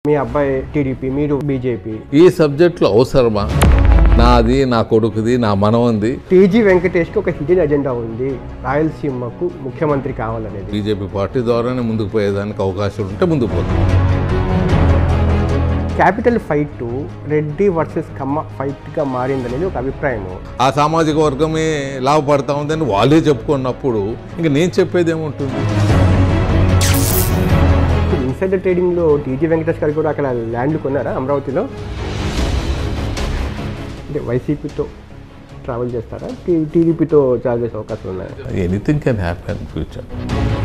మీ అబ్బాయి టీడీపీ మీరు బీజేపీ ఈ సబ్జెక్టులో అవసరమా నాది నా కొడుకుది నా మనవంది టీజీ వెంకటేష్కి ఒక హిడెన్ ఎజెండా ఉంది రాయలసీమకు ముఖ్యమంత్రి కావాలనేది బీజేపీ పార్టీ ద్వారానే ముందుకు పోయేదానికి అవకాశం ఉంటే ముందుకు పోతాం capital fight Reddy versus Kamma ఫైట్గా మారిందనేది ఒక అభిప్రాయము ఆ సామాజిక వర్గమే లాభపడతా ఉందని వాళ్ళే చెప్పుకున్నప్పుడు ఇంక నేను చెప్పేది ఏముంటుంది ఇప్పుడు ఇన్సైడర్ ట్రేడింగ్లో టీజీ వెంకటేష్ గారు కూడా అక్కడ ల్యాండ్ కొన్నారా అమరావతిలో అంటే వైసీపీతో ట్రావెల్ చేస్తారా టీ టీడీపీతో ట్రావెల్ చేసే అవకాశం ఉన్నాయా ఎనీథింగ్ కెన్ హ్యాపెన్ ఫ్యూచర్